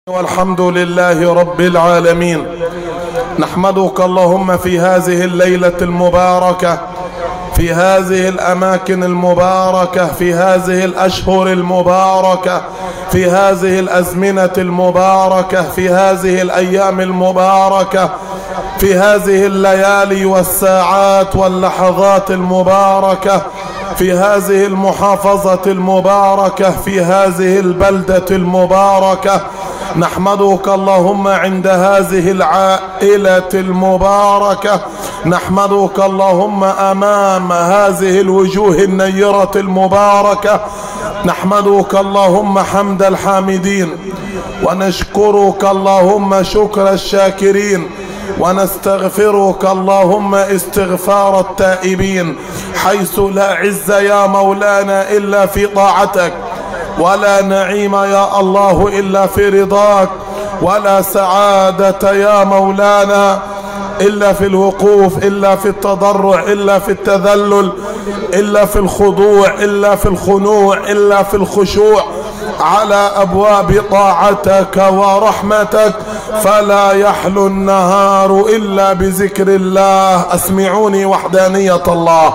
والحمد لله رب العالمين نحمدك اللهم في هذه الليلة المباركة في هذه الأماكن المباركة في هذه الأشهر المباركة في هذه الأزمنة المباركة في هذه الأيام المباركة في هذه الليالي والساعات واللحظات المباركة في هذه المحافظة المباركة في هذه البلدة المباركة نحمدك اللهم عند هذه العائلة المباركة نحمدك اللهم أمام هذه الوجوه النيرة المباركة نحمدك اللهم حمد الحامدين ونشكرك اللهم شكر الشاكرين ونستغفرك اللهم استغفار التائبين حيث لا عز يا مولانا إلا في طاعتك ولا نعيم يا الله إلا في رضاك ولا سعادة يا مولانا إلا في الوقوف إلا في التضرع إلا في التذلل إلا في الخضوع إلا في الخنوع إلا في الخشوع على أبواب طاعتك ورحمتك فلا يحلو النهار إلا بذكر الله أسمعوني وحدانية الله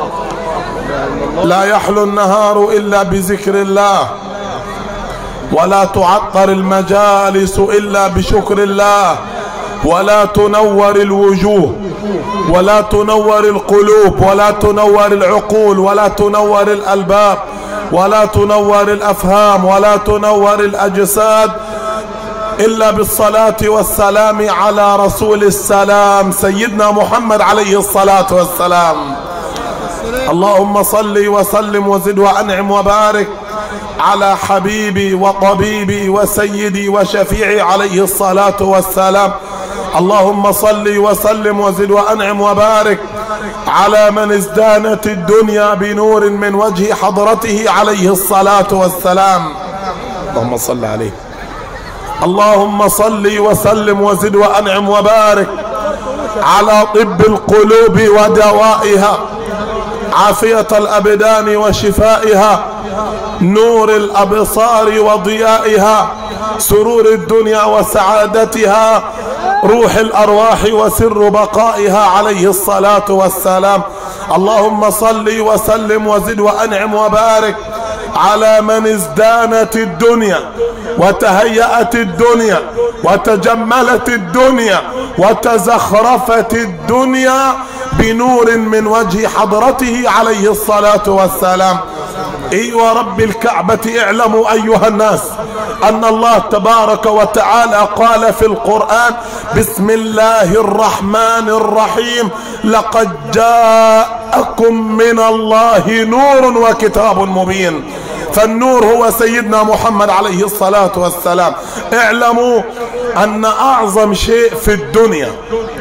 لا يحلو النهار إلا بذكر الله ولا تعطر المجالس إلا بشكر الله ولا تنور الوجوه ولا تنور القلوب ولا تنور العقول ولا تنور الألباب ولا تنور الأفهام ولا تنور الأجساد إلا بالصلاة والسلام على رسول السلام سيدنا محمد عليه الصلاة والسلام اللهم صل وسلم وزد وأنعم وبارك على حبيبي وطبيبي وسيدي وشفيعي عليه الصلاة والسلام اللهم صل وسلم وزد وأنعم وبارك على من ازدانت الدنيا بنور من وجه حضرته عليه الصلاة والسلام اللهم صل عليه اللهم صل وسلم وزد وأنعم وبارك على طب القلوب ودوائها عافية الأبدان وشفائها نور الأبصار وضيائها سرور الدنيا وسعادتها روح الأرواح وسر بقائها عليه الصلاة والسلام اللهم صل وسلم وزد وأنعم وبارك على من ازدانت الدنيا وتهيأت الدنيا وتجملت الدنيا وتزخرفت الدنيا بنور من وجه حضرته عليه الصلاة والسلام ايوه رب الكعبة اعلموا ايها الناس ان الله تبارك وتعالى قال في القرآن بسم الله الرحمن الرحيم لقد جاءكم من الله نور وكتاب مبين فالنور هو سيدنا محمد عليه الصلاة والسلام اعلموا ان اعظم شيء في الدنيا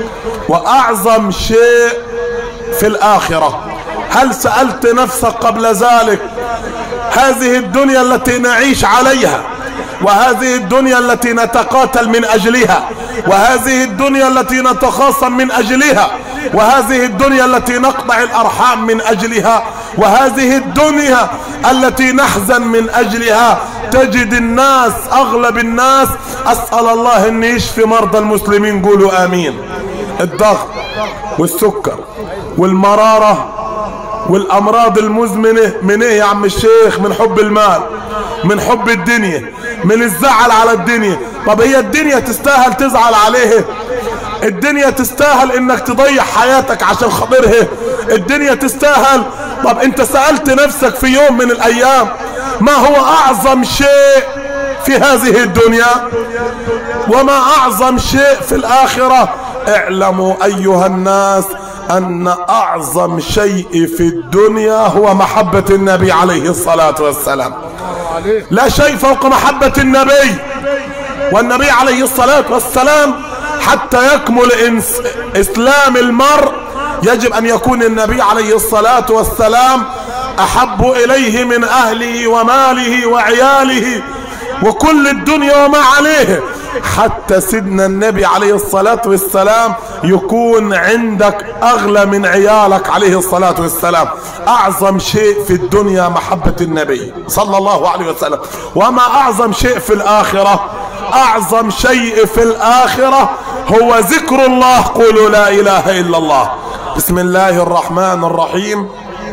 واعظم شيء في الاخرة هل سألت نفسك قبل ذلك هذه الدنيا التي نعيش عليها وهذه الدنيا التي نتقاتل من اجلها وهذه الدنيا التي نتخاصم من اجلها وهذه الدنيا التي نقطع الارحام من اجلها وهذه الدنيا التي نحزن من اجلها تجد الناس اغلب الناس اسال الله ان يشفي مرضى المسلمين قولوا امين الضغط والسكر والمراره والامراض المزمنة من ايه يا عم الشيخ من حب المال من حب الدنيا من الزعل على الدنيا طب هي الدنيا تستاهل تزعل عليه الدنيا تستاهل انك تضيع حياتك عشان خاطرها الدنيا تستاهل طب انت سألت نفسك في يوم من الايام ما هو اعظم شيء في هذه الدنيا وما اعظم شيء في الاخرة اعلموا ايها الناس ان اعظم شيء في الدنيا هو محبة النبي عليه الصلاة والسلام لا شيء فوق محبة النبي والنبي عليه الصلاة والسلام حتى يكمل إنس اسلام المرء يجب ان يكون النبي عليه الصلاة والسلام احب اليه من اهله وماله وعياله وكل الدنيا وما عليه حتى سيدنا النبي عليه الصلاة والسلام يكون عندك اغلى من عيالك عليه الصلاة والسلام اعظم شيء في الدنيا محبة النبي صلى الله عليه وسلم وما اعظم شيء في الاخرة واعظم شيء في الاخرة هو ذكر الله قولوا لا اله الا الله بسم الله الرحمن الرحيم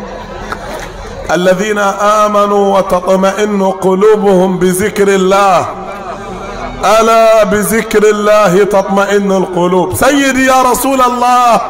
الذين امنوا وتطمئن قلوبهم بذكر الله الا بذكر الله تطمئن القلوب سيدي يا رسول الله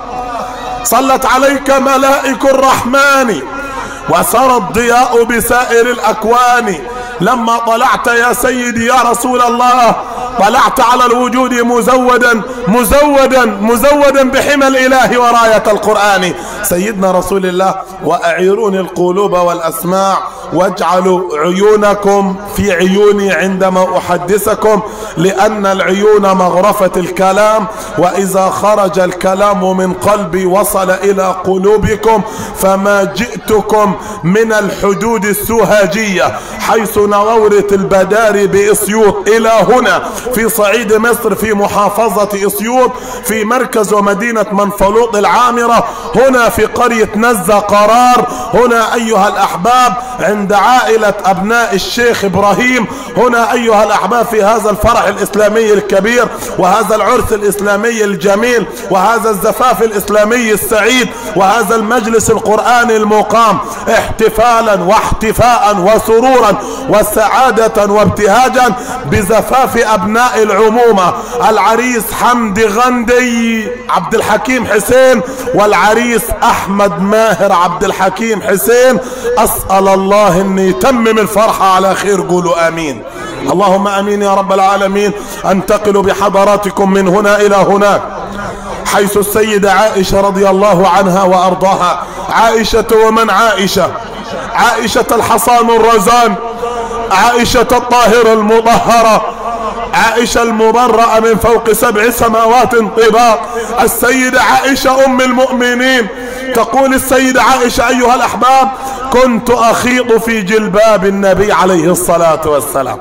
صلت عليك ملائك الرحمن وسرى الضياء بسائر الاكوان لما طلعت يا سيدي يا رسول الله طلعت على الوجود مزودا مزودا مزودا بحمى الاله وراية القرآن سيدنا رسول الله واعيروني القلوب والاسماع واجعلوا عيونكم في عيوني عندما احدثكم لان العيون مغرفة الكلام واذا خرج الكلام من قلبي وصل الى قلوبكم فما جئتكم من الحدود السوهاجية حيث نورة البداري باسيوط الى هنا في صعيد مصر في محافظة اسيوط في مركز ومدينة منفلوط العامرة هنا في قرية نزة قرار هنا ايها الاحباب عند عائلة ابناء الشيخ ابراهيم هنا ايها الاحباب في هذا الفرح الاسلامي الكبير وهذا العرس الاسلامي الجميل وهذا الزفاف الاسلامي السعيد وهذا المجلس القرآني المقام احتفالا واحتفاء وسرورا وسعادة وابتهاجا بزفاف ابناء العمومة العريس حمدي غندي عبد الحكيم حسين والعريس احمد ماهر عبد الحكيم حسين اسأل الله ان يتمم الفرحة على خير قولوا امين اللهم امين يا رب العالمين انتقل بحضراتكم من هنا الى هناك حيث السيدة عائشة رضي الله عنها وارضاها عائشة ومن عائشة عائشة الحصان الرزان عائشة الطاهرة المطهرة عائشة المبرأة من فوق سبع سماوات طباق السيدة عائشة ام المؤمنين تقول السيدة عائشة ايها الاحباب كنت اخيط في جلباب النبي عليه الصلاة والسلام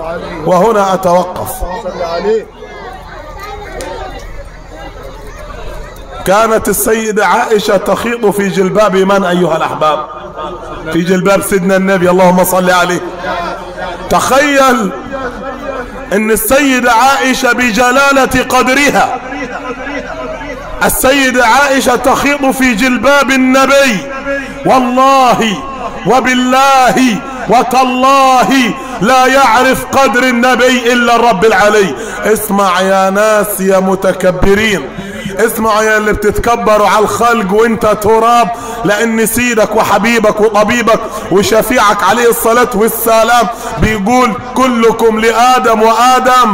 وهنا اتوقف كانت السيدة عائشة تخيط في جلباب من ايها الاحباب في جلباب سيدنا النبي اللهم صل عليه تخيل ان السيدة عائشة بجلالة قدرها السيدة عائشة تخيط في جلباب النبي والله وبالله وتالله لا يعرف قدر النبي الا الرب العلي اسمع يا ناس يا متكبرين اسمعوا يا اللي بتتكبروا على الخلق وانت تراب لان سيدك وحبيبك وطبيبك وشفيعك عليه الصلاة والسلام بيقول كلكم لآدم وآدم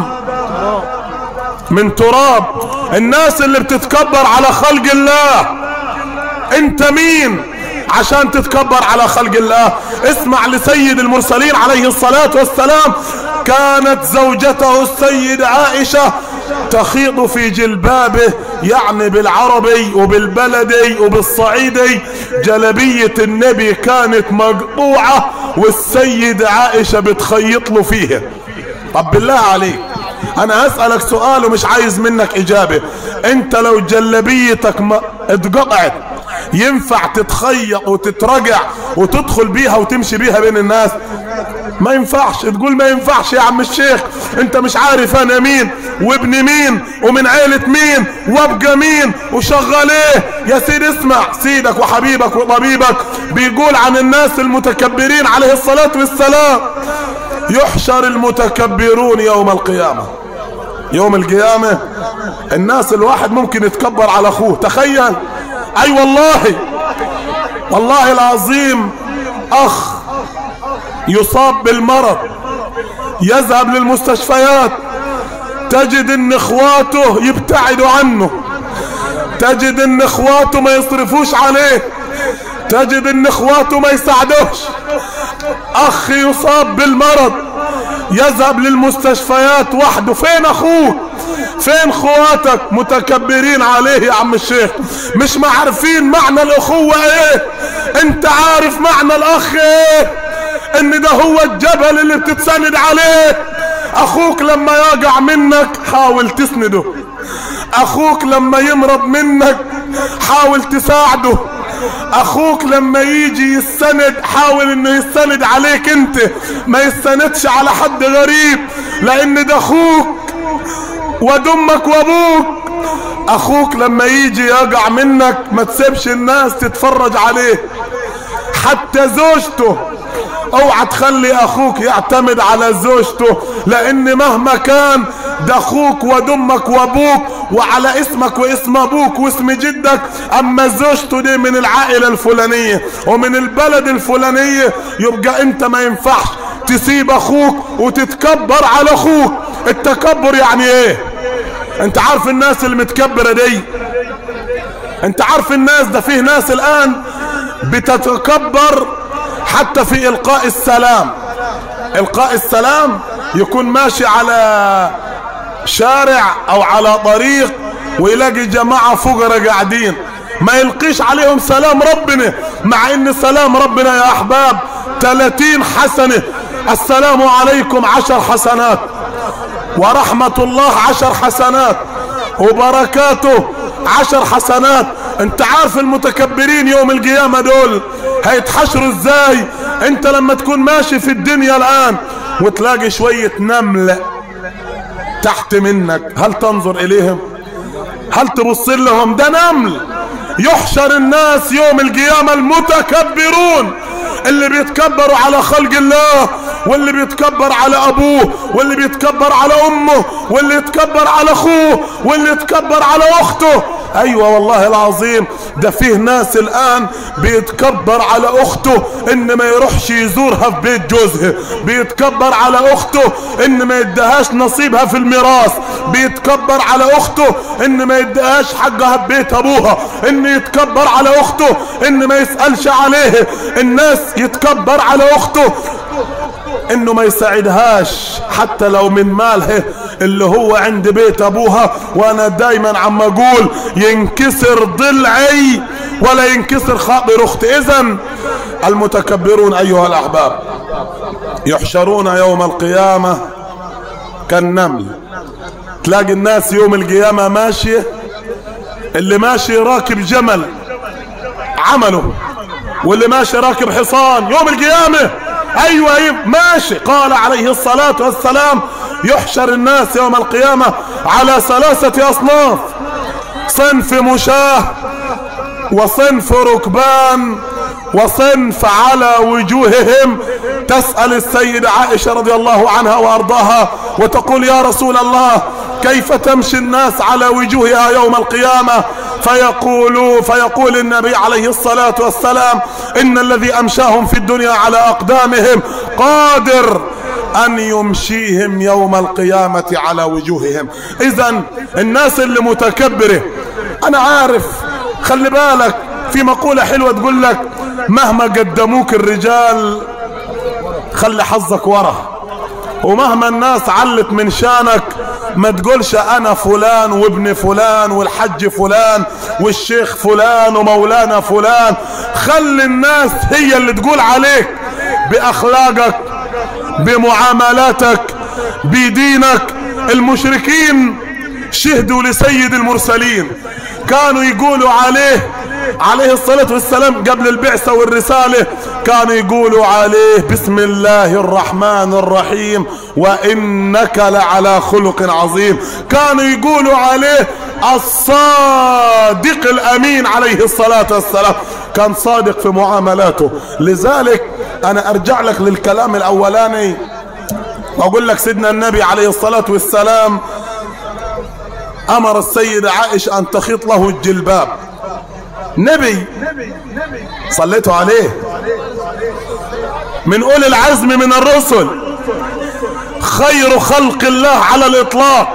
من تراب الناس اللي بتتكبر على خلق الله انت مين عشان تتكبر على خلق الله اسمع لسيد المرسلين عليه الصلاة والسلام كانت زوجته السيدة عائشة تخيط في جلبابه يعني بالعربي وبالبلدي وبالصعيدي جلبية النبي كانت مقطوعة والسيدة عائشة بتخيط له فيها طب بالله عليك انا هسألك سؤال ومش عايز منك اجابة انت لو جلبيتك ما اتقطعت ينفع تتخيط وتترجع وتدخل بيها وتمشي بيها بين الناس ما ينفعش تقول ما ينفعش يا عم الشيخ انت مش عارف انا مين وابن مين ومن عيلة مين وابقى مين وشغال ايه يا سيد اسمع سيدك وحبيبك وطبيبك بيقول عن الناس المتكبرين عليه الصلاة والسلام يحشر المتكبرون يوم القيامة يوم القيامة الناس الواحد ممكن يتكبر على اخوه تخيل اي والله والله العظيم اخ يصاب بالمرض يذهب للمستشفيات تجد ان اخواته يبتعدوا عنه تجد ان اخواته ما يصرفوش عليه تجد ان اخواته ما يساعدوش اخ يصاب بالمرض يذهب للمستشفيات وحده فين اخوه فين خواتك متكبرين عليه يا عم الشيخ مش معرفين معنى الاخوة ايه انت عارف معنى الاخ ايه ان ده هو الجبل اللي بتتسند عليه اخوك لما يقع منك حاول تسنده اخوك لما يمرض منك حاول تساعده اخوك لما يجي يستند حاول انه يستند عليك انت ما يستندش على حد غريب لان ده اخوك ودمك وابوك اخوك لما يجي يقع منك ما تسيبش الناس تتفرج عليه حتى زوجته اوعى تخلي اخوك يعتمد على زوجته لان مهما كان ده اخوك ودمك وابوك وعلى اسمك واسم ابوك واسم جدك اما زوجته دي من العائلة الفلانية ومن البلد الفلانية يبقى انت ما ينفعش تسيب اخوك وتتكبر على اخوك التكبر يعني ايه انت عارف الناس المتكبرة دي انت عارف الناس ده فيه ناس الان بتتكبر حتى في القاء السلام القاء السلام يكون ماشي على شارع او على طريق ويلاقي جماعة فقراء قاعدين ما يلقيش عليهم سلام ربنا مع ان سلام ربنا يا احباب 30 حسنة السلام عليكم عشر حسنات ورحمة الله عشر حسنات وبركاته عشر حسنات انت عارف المتكبرين يوم القيامة دول هيتحشروا ازاي انت لما تكون ماشي في الدنيا الان وتلاقي شوية نمل تحت منك هل تنظر اليهم هل تبص لهم ده نمل يحشر الناس يوم القيامة المتكبرون اللي بيتكبروا على خلق الله واللي بيتكبر على ابوه واللي بيتكبر على امه واللي يتكبر على اخوه واللي يتكبر على اخته ايوه والله العظيم ده فيه ناس الان بيتكبر على اخته ان ما يروحش يزورها في بيت جوزها بيتكبر على اخته ان ما يدهاش نصيبها في الميراث بيتكبر على اخته ان ما يدهاش حقها في بيت ابوها ان يتكبر على اخته ان ما يسألش عليه الناس يتكبر على اخته انه ما يساعدهاش حتى لو من ماله اللي هو عند بيت ابوها وانا دايما عم اقول ينكسر ضلعي ولا ينكسر خاطر اختي اذا المتكبرون ايها الاحباب يحشرون يوم القيامة كالنمل تلاقي الناس يوم القيامة ماشية اللي ماشي راكب جمل عمله واللي ماشي راكب حصان يوم القيامة ايوه ايوه ماشي قال عليه الصلاة والسلام يحشر الناس يوم القيامة على ثلاثة اصناف صنف مشاه وصنف ركبان وصنف على وجوههم تسأل السيدة عائشة رضي الله عنها وارضاها وتقول يا رسول الله كيف تمشي الناس على وجوهها يوم القيامة فيقول فيقول النبي عليه الصلاة والسلام إن الذي أمشاهم في الدنيا على أقدامهم قادر أن يمشيهم يوم القيامة على وجوههم إذا الناس اللي متكبرة أنا عارف خلي بالك في مقولة حلوة تقول لك مهما قدموك الرجال خلي حظك ورا ومهما الناس علت من شانك ما تقولش انا فلان وابن فلان والحج فلان والشيخ فلان ومولانا فلان خلي الناس هي اللي تقول عليك باخلاقك بمعاملاتك بدينك المشركين شهدوا لسيد المرسلين كانوا يقولوا عليه عليه الصلاة والسلام قبل البعثة والرسالة كانوا يقولوا عليه بسم الله الرحمن الرحيم وإنك لعلى خلق عظيم كانوا يقولوا عليه الصادق الأمين عليه الصلاة والسلام كان صادق في معاملاته لذلك أنا أرجع لك للكلام الأولاني وأقول لك سيدنا النبي عليه الصلاة والسلام أمر السيدة عائشة أن تخيط له الجلباب نبي صليتوا عليه من أولي العزم من الرسل خير خلق الله على الإطلاق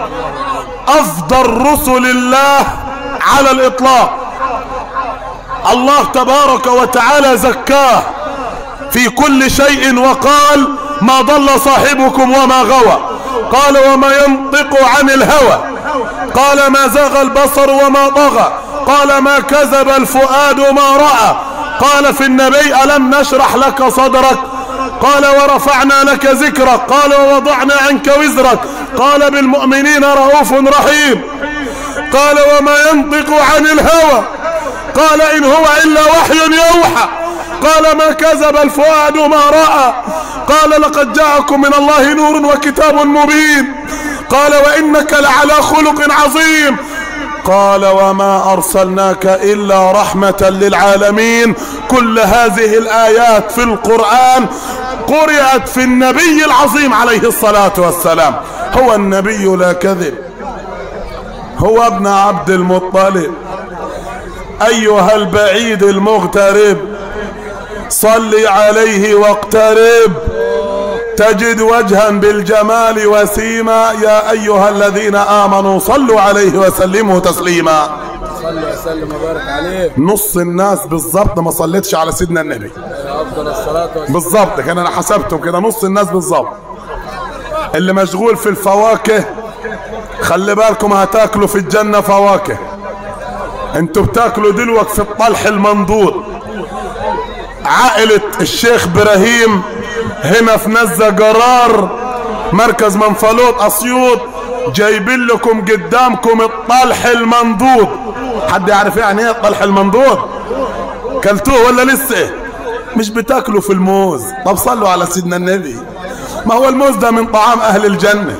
أفضل رسل الله على الإطلاق الله تبارك وتعالى زكاه في كل شيء وقال ما ضل صاحبكم وما غوى قال وما ينطق عن الهوى قال ما زاغ البصر وما طغى قال ما كذب الفؤاد ما رأى قال في النبي ألم نشرح لك صدرك قال ورفعنا لك ذكرك قال ووضعنا عنك وزرك قال بالمؤمنين رؤوف رحيم قال وما ينطق عن الهوى قال إن هو إلا وحي يوحى قال ما كذب الفؤاد ما رأى قال لقد جاءكم من الله نور وكتاب مبين قال وإنك لعلى خلق عظيم قال وما أرسلناك إلا رحمة للعالمين كل هذه الآيات في القرآن قرأت في النبي العظيم عليه الصلاة والسلام هو النبي لا كذب هو ابن عبد المطلب أيها البعيد المغترب صل عليه واقترب تجد وجها بالجمال وسيما يا أيها الذين آمنوا صلوا عليه وسلموا تسليما صلى وسلم وبارك عليه نص الناس بالظبط ما صلتش على سيدنا النبي افضل الصلاه والسلام بالظبط كان انا حسبتهم كده نص الناس بالظبط اللي مشغول في الفواكه خلي بالكم هتاكلوا في الجنة فواكه انتوا بتاكلوا دلوك في الطلح المنضود عائلة الشيخ ابراهيم هنا في نزة جرار مركز منفلوط اسيوط جايبين لكم قدامكم الطلح المنضود حد يعرف يعني ايه الطلح المنضود كلتوه ولا لسه مش بتاكلوا في الموز طب صلوا على سيدنا النبي ما هو الموز ده من طعام اهل الجنة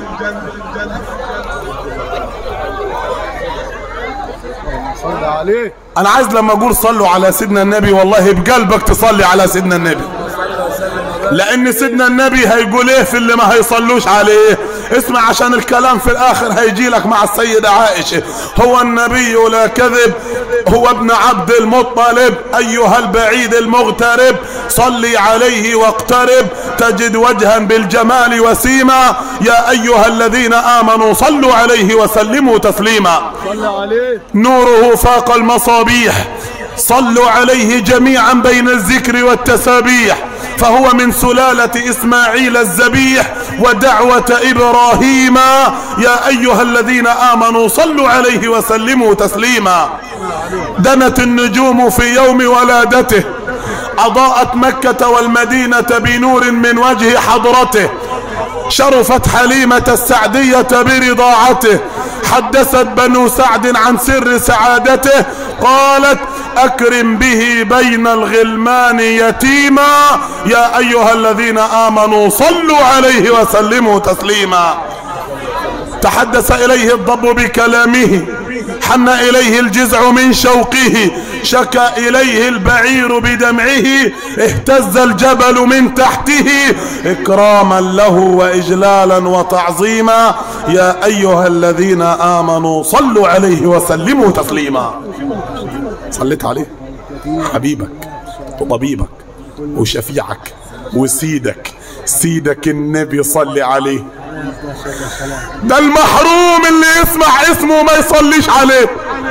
صلى عليه انا عايز لما اقول صلوا على سيدنا النبي والله بقلبك تصلي على سيدنا النبي لان سيدنا النبي هيقول ايه في اللي ما هيصلوش عليه اسمع عشان الكلام في الاخر هيجي لك مع السيدة عائشة هو النبي لا كذب هو ابن عبد المطلب ايها البعيد المغترب صلي عليه واقترب تجد وجها بالجمال وسيما يا ايها الذين امنوا صلوا عليه وسلموا تسليما صلى عليه نوره فاق المصابيح صلوا عليه جميعا بين الذكر والتسابيح فهو من سلالة إسماعيل الزبيح ودعوة إبراهيم يا أيها الذين آمنوا صلوا عليه وسلموا تسليما دنت النجوم في يوم ولادته أضاءت مكة والمدينة بنور من وجه حضرته شرفت حليمة السعدية برضاعته حدثت بنو سعد عن سر سعادته قالت أكرم به بين الغلمان يتيما يا أيها الذين آمنوا صلوا عليه وسلموا تسليما تحدث إليه الضب بكلامه حن إليه الجزع من شوقه شكى إليه البعير بدمعه اهتز الجبل من تحته إكراما له وإجلالا وتعظيما يا أيها الذين آمنوا صلوا عليه وسلموا تسليما صليت عليه حبيبك وطبيبك وشفيعك وسيدك سيدك النبي صلي عليه ده المحروم اللي يسمع اسمه ما يصليش عليه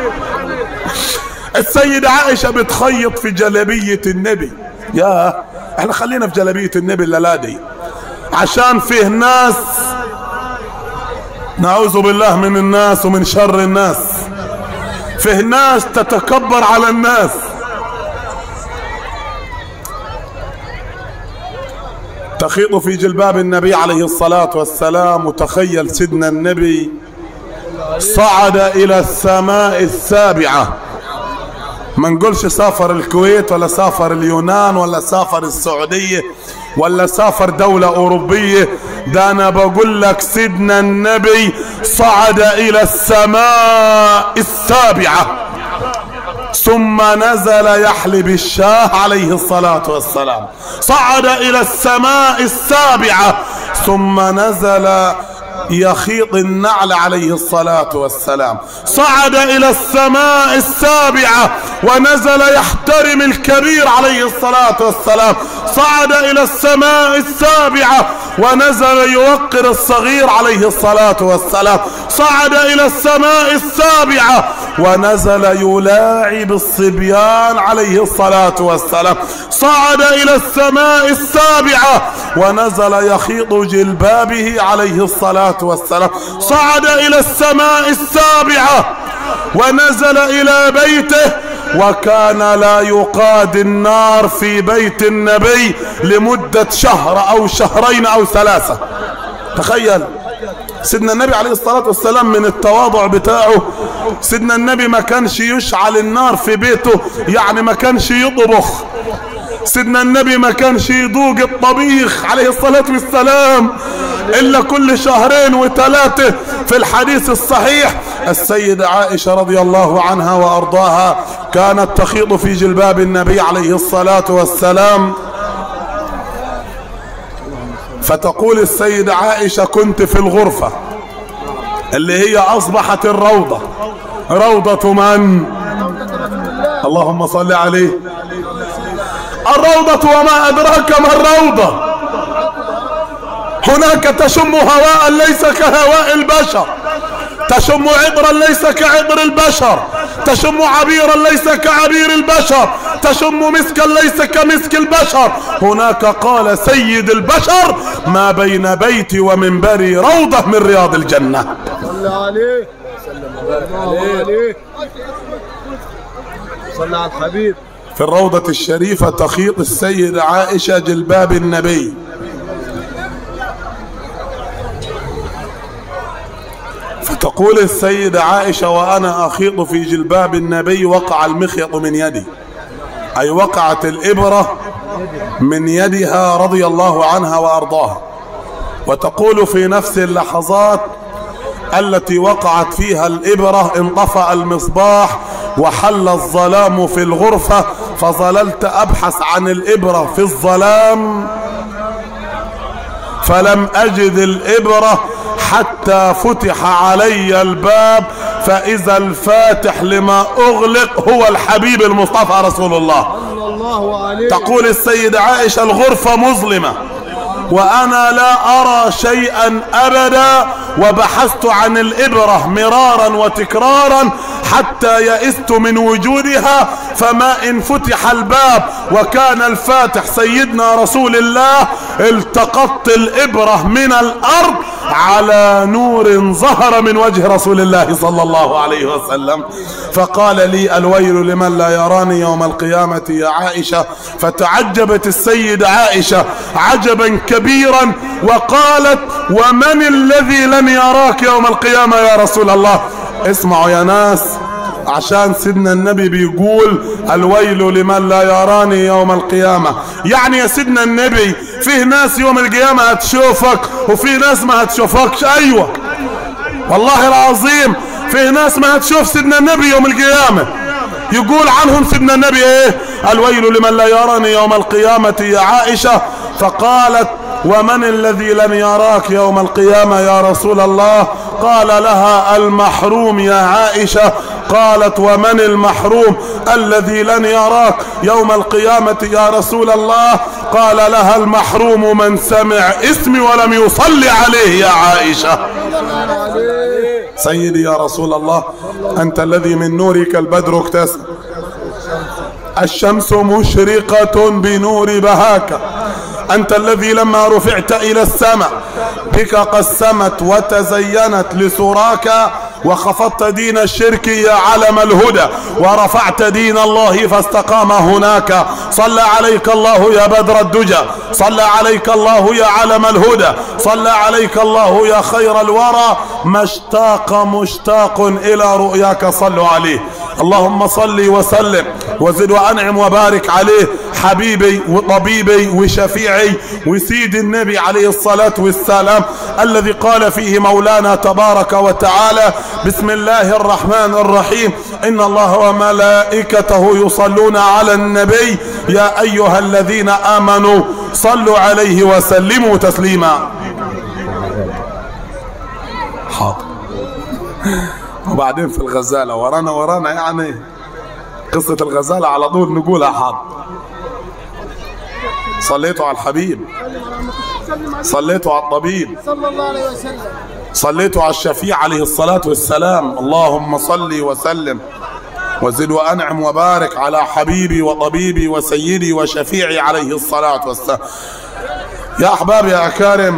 السيدة عائشة بتخيط في جلبية النبي يا احنا خلينا في جلبية النبي الليلة دي عشان فيه ناس نعوذ بالله من الناس ومن شر الناس فيه ناس تتكبر على الناس تخيط في جلباب النبي عليه الصلاة والسلام وتخيل سيدنا النبي صعد إلى السماء السابعة ما نقولش سافر الكويت ولا سافر اليونان ولا سافر السعودية ولا سافر دولة أوروبية ده أنا بقول لك سيدنا النبي صعد إلى السماء السابعة ثم نزل يحلب الشاه عليه الصلاة والسلام صعد إلى السماء السابعة ثم نزل يخيط النعل عليه الصلاة والسلام صعد إلى السماء السابعة ونزل يحترم الكبير عليه الصلاة والسلام صعد إلى السماء السابعة ونزل يوقر الصغير عليه الصلاة والسلام صعد إلى السماء السابعة ونزل يلاعب الصبيان عليه الصلاة والسلام صعد إلى السماء السابعة ونزل يخيط جلبابه عليه الصلاة والسلام صعد إلى السماء السابعة ونزل إلى بيته وكان لا يقاد النار في بيت النبي لمدة شهر أو شهرين أو ثلاثة تخيل سيدنا النبي عليه الصلاة والسلام من التواضع بتاعه سيدنا النبي ما كانش يشعل النار في بيته يعني ما كانش يطبخ سيدنا النبي ما كانش يذوق الطبيخ عليه الصلاة والسلام إلا كل شهرين وثلاثة في الحديث الصحيح السيدة عائشة رضي الله عنها وأرضاها كانت تخيط في جلباب النبي عليه الصلاة والسلام فتقول السيدة عائشة كنت في الغرفة اللي هي أصبحت الروضة روضة من اللهم صل عليه الروضة وما أدراك ما الروضة هناك تشم هواء ليس كهواء البشر تشم عطرا ليس كعطر البشر تشم عبيرا ليس كعبير البشر تشم مسكا ليس كمسك البشر هناك قال سيد البشر ما بين بيتي ومنبري روضة من رياض الجنة صلى عليه سلم وبارك عليه صلى على الحبيب في الروضة الشريفة تخيط السيدة عائشة جلباب النبي فتقول السيدة عائشة وأنا أخيط في جلباب النبي وقع المخيط من يدي أي وقعت الإبرة من يدها رضي الله عنها وأرضاها وتقول في نفس اللحظات التي وقعت فيها الإبرة انطفأ المصباح وحل الظلام في الغرفة فظللت أبحث عن الإبرة في الظلام فلم أجد الإبرة حتى فتح علي الباب فإذا الفاتح لما أغلق هو الحبيب المصطفى رسول الله صلى الله عليه تقول السيدة عائشة الغرفة مظلمة وأنا لا أرى شيئا أبدا وبحثت عن الإبرة مرارا وتكرارا حتى يئست من وجودها فما إن فتح الباب وكان الفاتح سيدنا رسول الله التقطت الإبرة من الأرض على نور ظهر من وجه رسول الله صلى الله عليه وسلم فقال لي الويل لمن لا يراني يوم القيامة يا عائشة فتعجبت السيدة عائشة عجبا كبيرا وقالت ومن الذي لن يراك يوم القيامة يا رسول الله اسمعوا يا ناس عشان سيدنا النبي بيقول الويل لمن لا يراني يوم القيامة يعني يا سيدنا النبي فيه ناس يوم القيامة هتشوفك وفي ناس ما هتشوفكش ايوه والله العظيم فيه ناس ما هتشوف سيدنا النبي يوم القيامة يقول عنهم سيدنا النبي ايه الويل لمن لا يراني يوم القيامة يا عائشة فقالت ومن الذي لن يراك يوم القيامة يا رسول الله قال لها المحروم يا عائشة قالت ومن المحروم الذي لن يراك يوم القيامة يا رسول الله قال لها المحروم من سمع اسمي ولم يصلي عليه يا عائشة سيدي يا رسول الله أنت الذي من نورك البدر اكتسب الشمس مشرقة بنور بهاك أنت الذي لما رفعت إلى السماء بك قسمت وتزينت لسراك وخفضت دين الشرك يا علم الهدى ورفعت دين الله فاستقام هناك صلى عليك الله يا بدر الدجى صلى عليك الله يا علم الهدى صلى عليك الله يا خير الورى ما اشتاق مشتاق إلى رؤياك صلوا عليه اللهم صل وسلم وزد وأنعم وبارك عليه حبيبي وطبيبي وشفيعي وسيد النبي عليه الصلاة والسلام الذي قال فيه مولانا تبارك وتعالى بسم الله الرحمن الرحيم إن الله وملائكته يصلون على النبي يا أيها الذين آمنوا صلوا عليه وسلموا تسليما حاضر وبعدين في الغزالة ورانا ورانا يعني قصة الغزالة على طول نقولها حاضر صليتوا على الحبيب صليتوا على الطبيب صلى الله عليه وسلم صليتوا على الشفيع عليه الصلاة والسلام اللهم صل وسلم وزد وأنعم وبارك على حبيبي وطبيبي وسيدي وشفيعي عليه الصلاة والسلام يا أحبابي يا أكارم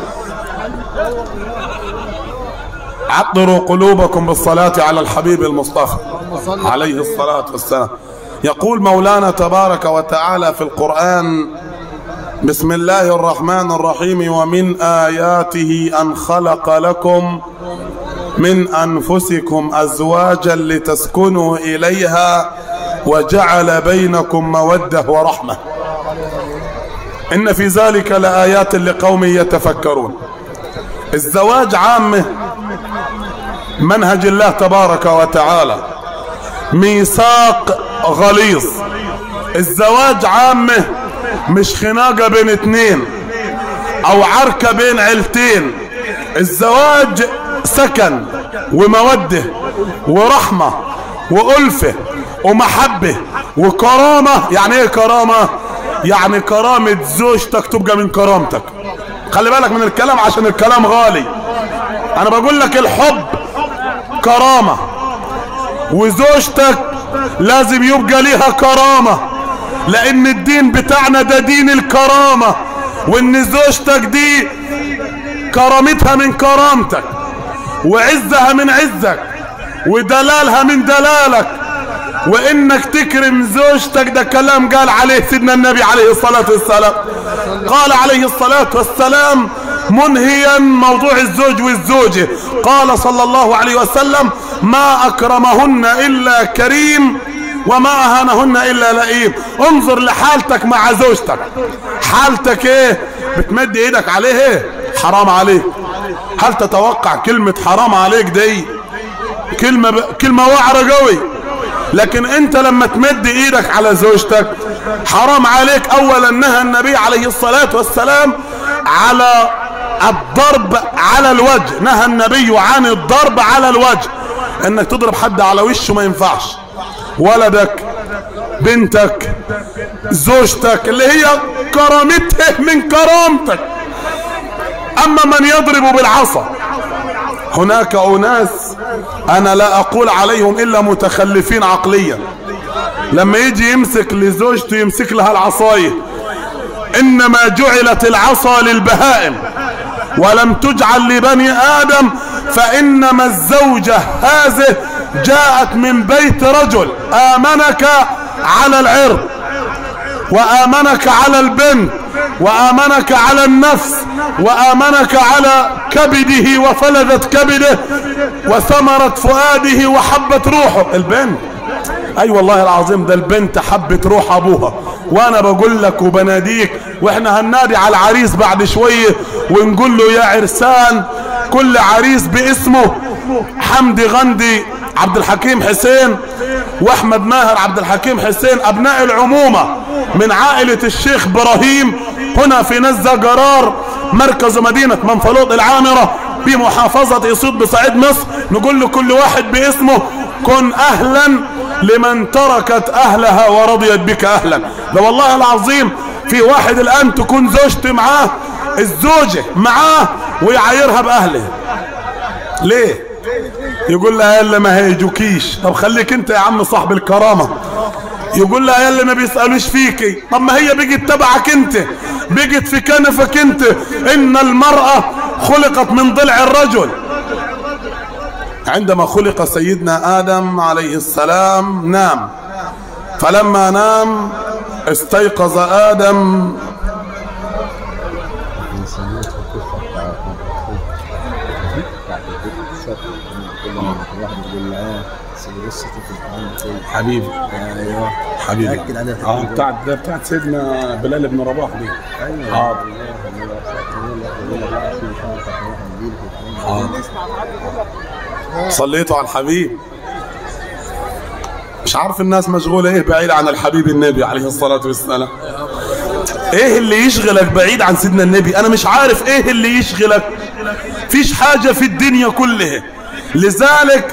عطروا قلوبكم بالصلاة على الحبيب المصطفى عليه الصلاة والسلام يقول مولانا تبارك وتعالى في القرآن بسم الله الرحمن الرحيم ومن آياته أن خلق لكم من أنفسكم أزواجا لتسكنوا إليها وجعل بينكم مودة ورحمة إن في ذلك لآيات لقوم يتفكرون الزواج عامه منهج الله تبارك وتعالى ميثاق غليظ الزواج عامه مش خناقة بين اتنين او عركة بين عيلتين الزواج سكن ومودة ورحمة وألفة ومحبة وكرامة يعني ايه كرامة يعني كرامة زوجتك تبقى من كرامتك خلي بالك من الكلام عشان الكلام غالي انا بقول لك الحب كرامة وزوجتك لازم يبقى ليها كرامة لان الدين بتاعنا ده دين الكرامة وان زوجتك دي كرامتها من كرامتك وعزها من عزك ودلالها من دلالك وانك تكرم زوجتك ده كلام قال عليه سيدنا النبي عليه الصلاة والسلام قال عليه الصلاة والسلام منهيا موضوع الزوج والزوجة قال صلى الله عليه وسلم ما اكرمهن الا كريم وما اهانهن الا لئيم انظر لحالتك مع زوجتك حالتك ايه بتمد ايدك عليه ايه حرام عليك هل تتوقع كلمة حرام عليك دي كلمة ب... كلمة وعرة قوي لكن انت لما تمد ايدك على زوجتك حرام عليك اولا نهى النبي عليه الصلاة والسلام على الضرب على الوجه نهى النبي عن الضرب على الوجه انك تضرب حد على وشه ما ينفعش ولدك بنتك زوجتك اللي هي كرامته من كرامتك اما من يضرب بالعصا هناك اناس انا لا اقول عليهم الا متخلفين عقليا لما يجي يمسك لزوجته يمسك لها العصاية انما جعلت العصا للبهائم ولم تجعل لبني ادم فانما الزوجة هذه جاءت من بيت رجل امنك على العرض وامنك على البنت وامنك على النفس وامنك على كبده وفلذة كبده وثمرة فؤاده وحبت روحه البنت اي أيوة والله العظيم ده البنت حبت روح ابوها وانا بقول لك وبناديك واحنا هننادي على العريس بعد شوية ونقول له يا عرسان كل عريس باسمه حمدي غندي عبد الحكيم حسين واحمد ماهر عبد الحكيم حسين ابناء العمومة من عائلة الشيخ ابراهيم هنا في نزة قرار مركز مدينة منفلوط العامرة بمحافظة اسيوط بصعيد مصر نقول له كل واحد باسمه كن اهلا لمن تركت اهلها ورضيت بك اهلا ده والله العظيم في واحد الان تكون زوجتي معاه الزوجة معاه ويعايرها باهله ليه يقول لها يلا ما هيجوكيش طب خليك انت يا عم صاحب الكرامة يقول لها يلا ما بيسألوش فيكي طب ما هي بقت تبعك انت بقت في كنفك انت ان المرأة خلقت من ضلع الرجل عندما خلق سيدنا آدم عليه السلام نام فلما نام استيقظ آدم حبيبي ايوه حبيبي أكد عليها. اه بتاعت ده بتاعت سيدنا بلال بن رباح دي ايوه حاضر صليتوا على الحبيب مش عارف الناس مشغولة ايه بعيد عن الحبيب النبي عليه الصلاة والسلام ايه اللي يشغلك بعيد عن سيدنا النبي انا مش عارف ايه اللي يشغلك فيش حاجة في الدنيا كلها لذلك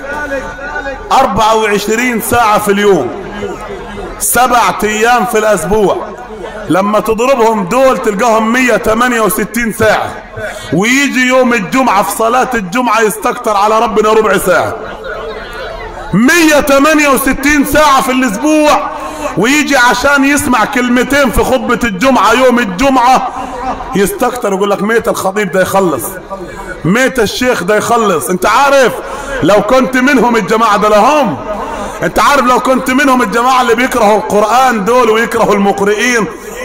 24 ساعة في اليوم سبعة ايام في الاسبوع لما تضربهم دول تلقاهم 168 ساعة ويجي يوم الجمعة في صلاة الجمعة يستكتر على ربنا ربع ساعة 168 ساعة في الاسبوع ويجي عشان يسمع كلمتين في خطبة الجمعة يوم الجمعة يستكتر يقول لك ميت الخطيب ده يخلص ميت الشيخ ده يخلص انت عارف لو كنت منهم الجماعة ده لهم انت عارف لو كنت منهم الجماعة اللي بيكرهوا القرآن دول ويكرهوا المقرئين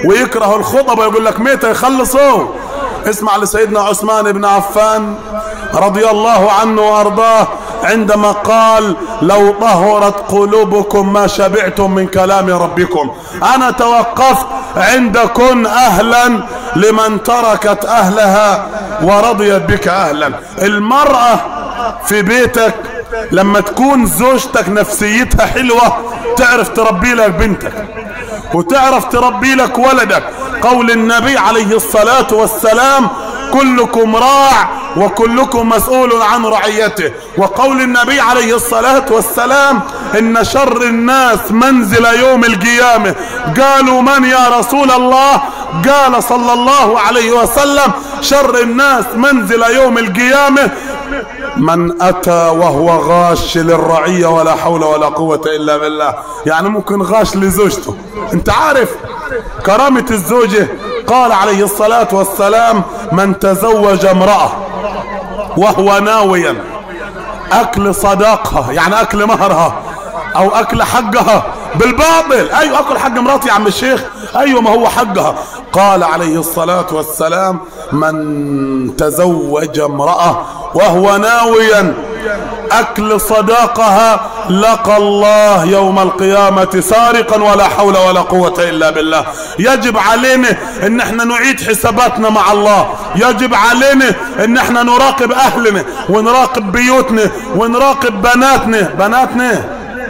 ويكره الخطبة يقول لك متى يخلصوا اسمع لسيدنا عثمان بن عفان رضي الله عنه وارضاه عندما قال لو طهرت قلوبكم ما شبعتم من كلام ربكم انا توقفت عند كن اهلا لمن تركت اهلها ورضيت بك اهلا المرأة في بيتك لما تكون زوجتك نفسيتها حلوة تعرف تربي لك بنتك وتعرف تربي لك ولدك قول النبي عليه الصلاة والسلام كلكم راع وكلكم مسؤول عن رعيته وقول النبي عليه الصلاة والسلام ان شر الناس منزل يوم القيامة قالوا من يا رسول الله قال صلى الله عليه وسلم شر الناس منزل يوم القيامة من اتى وهو غاش للرعية ولا حول ولا قوة الا بالله يعني ممكن غاش لزوجته انت عارف كرامة الزوجة قال عليه الصلاة والسلام من تزوج امرأة وهو ناويا اكل صداقها يعني اكل مهرها او اكل حقها بالباطل ايوه اكل حق مراتي يا عم الشيخ ايوه ما هو حقها قال عليه الصلاة والسلام من تزوج امرأة وهو ناويا اكل صداقها لقى الله يوم القيامة سارقا ولا حول ولا قوة الا بالله يجب علينا ان احنا نعيد حساباتنا مع الله يجب علينا ان احنا نراقب اهلنا ونراقب بيوتنا ونراقب بناتنا بناتنا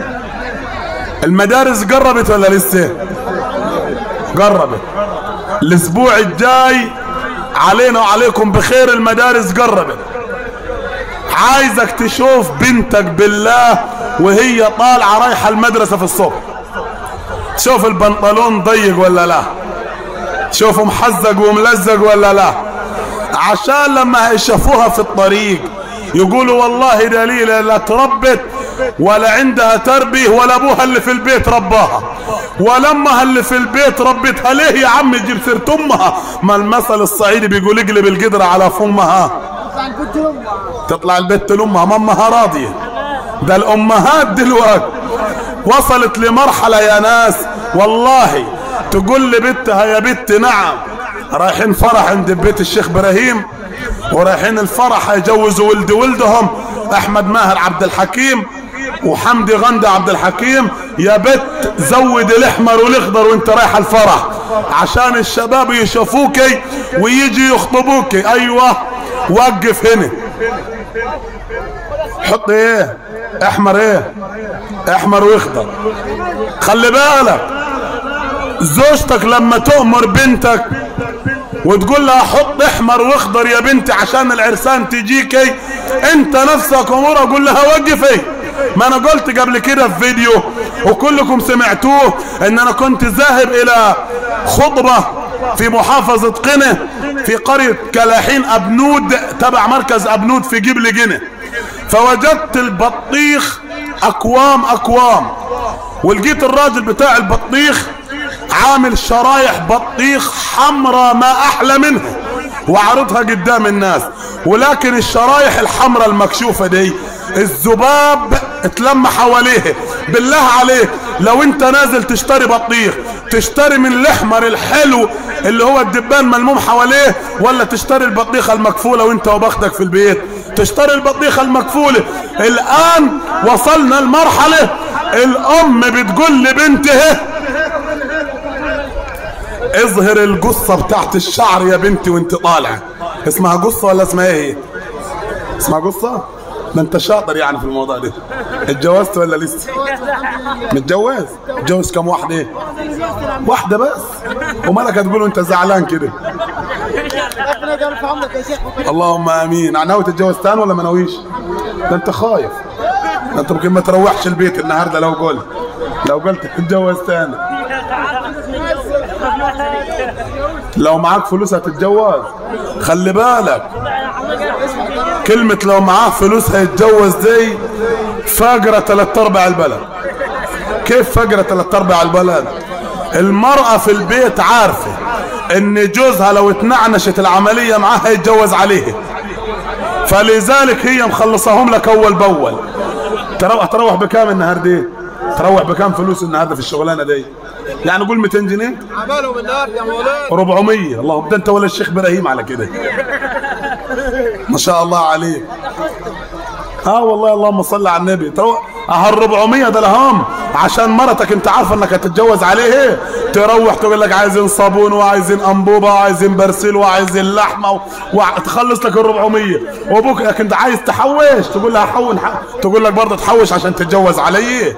المدارس قربت ولا لسه قربت الاسبوع الجاي علينا وعليكم بخير المدارس قربت عايزك تشوف بنتك بالله وهي طالعة رايحة المدرسة في الصبح تشوف البنطلون ضيق ولا لا تشوفه محزق وملزق ولا لا عشان لما يشوفوها في الطريق يقولوا والله دليل لا تربت ولا عندها تربيه ولا ابوها اللي في البيت رباها ولا امها اللي في البيت ربتها ليه يا عم تجيب سيره امها ما المثل الصعيدي بيقول اقلب القدره على فمها تطلع البت لامها ما امها راضيه ده الامهات دلوقتي وصلت لمرحله يا ناس والله تقول لبنتها يا بنت نعم رايحين فرح عند بيت الشيخ ابراهيم ورايحين الفرح يجوزوا ولد ولدهم احمد ماهر عبد الحكيم وحمدي غندة عبد الحكيم يا بت زود الاحمر والاخضر وانت رايح الفرح عشان الشباب يشوفوكي ويجي يخطبوكي ايوه وقف هنا حط ايه احمر ايه احمر واخضر خلي بالك زوجتك لما تؤمر بنتك وتقول لها حط احمر واخضر يا بنتي عشان العرسان تجيكي انت نفسك امورها قول لها وقفي ما انا قلت قبل كده في فيديو وكلكم سمعتوه ان انا كنت ذاهب الى خطبة في محافظة قنا في قرية كلاحين ابنود تبع مركز ابنود في جبل جنة فوجدت البطيخ اكوام اكوام ولقيت الراجل بتاع البطيخ عامل شرايح بطيخ حمراء ما احلى منها وعرضها قدام الناس ولكن الشرايح الحمراء المكشوفة دي الذباب اتلم حواليه بالله عليك لو انت نازل تشتري بطيخ تشتري من الاحمر الحلو اللي هو الدبان ملموم حواليه ولا تشتري البطيخة المكفولة وانت وبختك في البيت تشتري البطيخة المكفولة الان وصلنا لمرحلة الام بتقول لبنتها اظهر القصة بتاعت الشعر يا بنتي وانت طالعة اسمها قصة ولا اسمها ايه اسمها قصة ما انت شاطر يعني في الموضوع ده اتجوزت ولا لسه متجوز اتجوز كم واحدة ايه واحدة بس ومالك هتقول انت زعلان كده اللهم امين يعني ناوي تتجوز تاني ولا ما ناويش ده انت خايف ده انت ممكن ما تروحش البيت النهارده لو قلت لو قلت تتجوز تاني لو معاك فلوس هتتجوز خلي بالك كلمة لو معاه فلوس هيتجوز دي فاجرة تلات ارباع البلد كيف فاجرة تلات ارباع البلد المرأة في البيت عارفة ان جوزها لو اتنعنشت العملية معاه هيتجوز عليه فلذلك هي مخلصاهم لك اول باول تروح تروح بكام النهارده تروح بكام فلوس النهارده في الشغلانه دي يعني قول 200 جنيه عملهم النار يا مولانا 400 اللهم ده انت ولا الشيخ ابراهيم على كده ما شاء الله عليك اه والله اللهم صل على النبي ترو اه ال 400 ده لهم عشان مرتك انت عارفه انك هتتجوز عليه تروح تقول لك عايزين صابون وعايزين انبوبه وعايزين برسيل وعايزين لحمه و... وتخلص لك ال 400 وابوك لك انت عايز تحوش تقول لها حول تقول لك برضه تحوش عشان تتجوز علي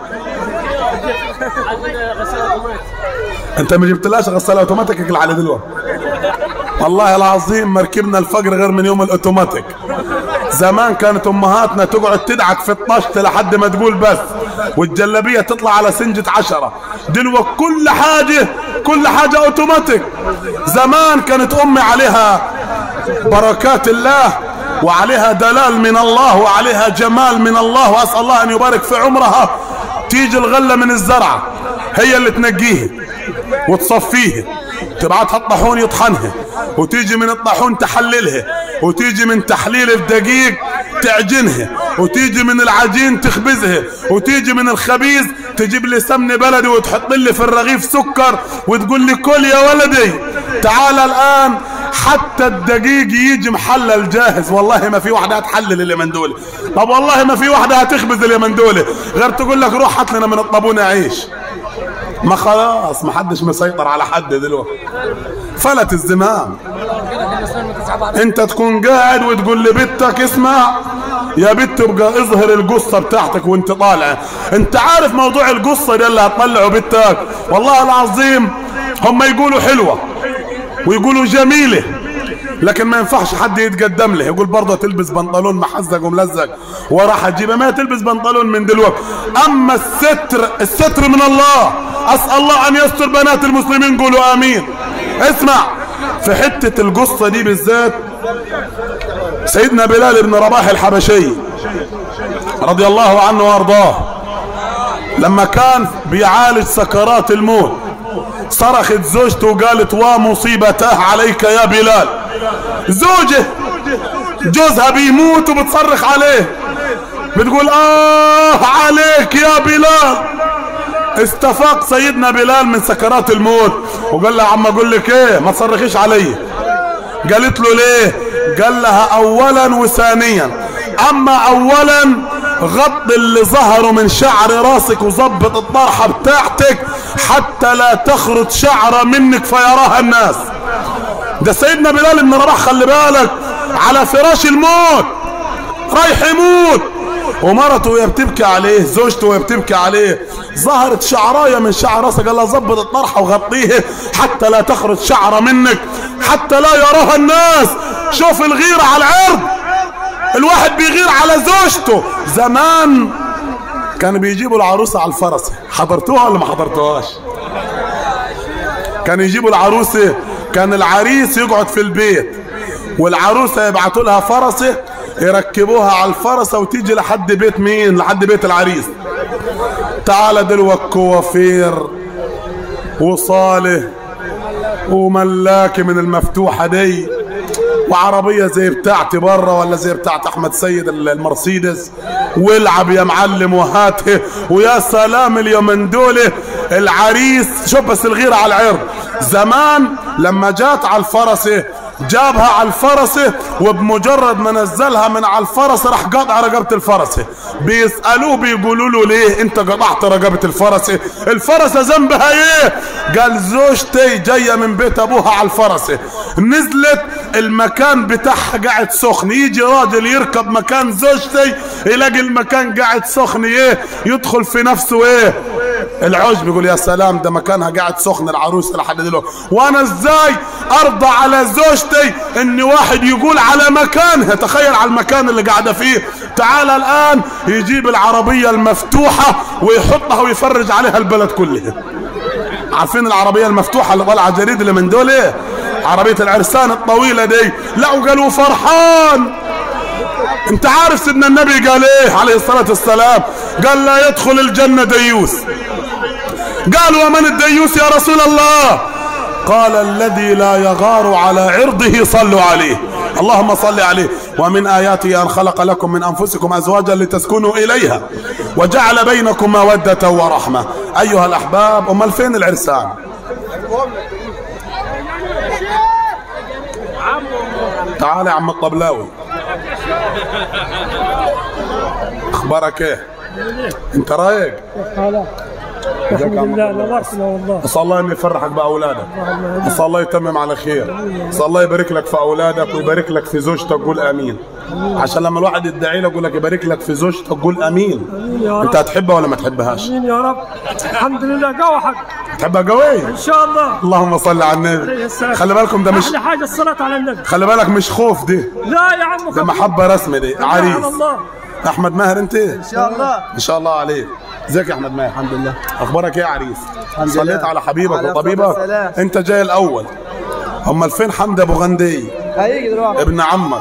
انت ما جبتلاش غساله اوتوماتيك اكل على دلوقتي والله العظيم ما ركبنا الفقر غير من يوم الاوتوماتيك زمان كانت امهاتنا تقعد تدعك في الطشت لحد ما تقول بس والجلابيه تطلع على سنجة عشرة دلوقتي كل حاجة كل حاجة اوتوماتيك زمان كانت امي عليها بركات الله وعليها دلال من الله وعليها جمال من الله واسال الله ان يبارك في عمرها تيجي الغله من الزرعه هي اللي تنقيها وتصفيها تبعتها الطاحون يطحنها وتيجي من الطاحون تحللها وتيجي من تحليل الدقيق تعجنها وتيجي من العجين تخبزها وتيجي من الخبيز تجيب لي سمن بلدي وتحط لي في الرغيف سكر وتقول لي كل يا ولدي تعال الان حتى الدقيق يجي محلل جاهز والله ما في واحدة هتحلل اليمن دول طب والله ما في واحدة هتخبز اليمن دول غير تقول لك روح هات لنا من الطابونة عيش ما خلاص ما حدش مسيطر على حد دلوقتي فلت الزمام انت تكون قاعد وتقول لبنتك اسمع يا بنت ابقى اظهر القصة بتاعتك وانت طالع انت عارف موضوع القصة دي اللي هتطلعه بنتك والله العظيم هم يقولوا حلوة ويقولوا جميلة لكن ما ينفعش حد يتقدم له يقول برضه تلبس بنطلون محزق وملزق وراح تجيبها ما تلبس بنطلون من دلوقتي اما الستر الستر من الله اسال الله ان يستر بنات المسلمين قولوا امين اسمع في حتة القصة دي بالذات سيدنا بلال بن رباح الحبشي رضي الله عنه وارضاه لما كان بيعالج سكرات الموت صرخت زوجته وقالت ومصيبته عليك يا بلال زوجه جوزها بيموت وبتصرخ عليه بتقول اه عليك يا بلال استفاق سيدنا بلال من سكرات الموت وقال لها عم اقول لك ايه ما تصرخيش علي قالت له ليه قال لها اولا وثانيا اما اولا غط اللي ظهروا من شعر راسك وظبط الطرحة بتاعتك حتى لا تخرج شعرة منك فيراها الناس ده سيدنا بلال بن رباح خلي بالك على فراش الموت رايح يموت ومرته وهي بتبكي عليه زوجته وهي بتبكي عليه ظهرت شعرايه من شعر راسها قال لها ظبط الطرحه وغطيه حتى لا تخرج شعره منك حتى لا يراها الناس شوف الغيره على العرض الواحد بيغير على زوجته زمان كانوا بيجيبوا العروسه على الفرس حضرتوها ولا ما حضرتوهاش كانوا يجيبوا العروسه كان العريس يقعد في البيت والعروسه يبعتوا لها فرسه يركبوها على الفرسة وتيجي لحد بيت مين لحد بيت العريس تعال دلوقتي كوافير وصالح وملاكي من المفتوحة دي وعربية زي بتاعتي بره ولا زي بتاعت احمد سيد المرسيدس والعب يا معلم وهاته ويا سلام اليومين دول العريس شوف بس الغيرة على العرض زمان لما جات على الفرسة جابها على الفرسة وبمجرد ما نزلها من على الفرسة راح قطع رقبة الفرسة بيسألوه بيقولوا له ليه انت قطعت رقبة الفرسة الفرسة ذنبها ايه قال زوجتي جاية من بيت ابوها على الفرسة نزلت المكان بتاعها قاعد سخن يجي راجل يركب مكان زوجتي يلاقي المكان قاعد سخن ايه يدخل في نفسه ايه العجب يقول يا سلام ده مكانها قاعد سخن العروس لحد دلوقتي وانا ازاي ارضى على زوجتي ان واحد يقول على مكانها تخيل على المكان اللي قاعده فيه تعال الان يجيب العربيه المفتوحه ويحطها ويفرج عليها البلد كلها عارفين العربيه المفتوحه اللي طالعه جريد اللي من دول ايه عربيه العرسان الطويله دي لا وقالوا فرحان انت عارف سيدنا النبي قال ايه عليه الصلاه والسلام قال لا يدخل الجنه ديوس قالوا ومن الديوس يا رسول الله قال الذي لا يغار على عرضه صلوا عليه اللهم صل عليه ومن آياته أن خلق لكم من أنفسكم أزواجا لتسكنوا إليها وجعل بينكم مودة ورحمة أيها الأحباب أمال فين العرسان تعال يا عم الطبلاوي اخبارك ايه انت رايق الحمد لله نورتنا والله اسال الله انه يفرحك باولادك اسال الله يتمم على خير اسال الله يبارك لك في اولادك ويبارك لك في زوجتك قول امين عشان لما الواحد يدعي لك يقول لك يبارك لك في زوجتك قول امين يا رب. انت هتحبها ولا ما تحبهاش امين يا رب الحمد لله قوى حق تحبها قوي ان شاء الله اللهم صل على عليه النبي السلام. خلي بالكم ده مش احلى حاجه الصلاه على النبي خلي بالك مش خوف دي لا يا عم ده محبه رسمي دي عريس على الله احمد ماهر انت ان شاء الله ان شاء الله عليك ازيك يا احمد ماهر الحمد لله اخبارك ايه يا عريس الحمد صليت لله. على حبيبك على وطبيبك أفضل السلام. انت جاي الاول امال فين حمد ابو غندي هيجي دلوقتي ابن عمك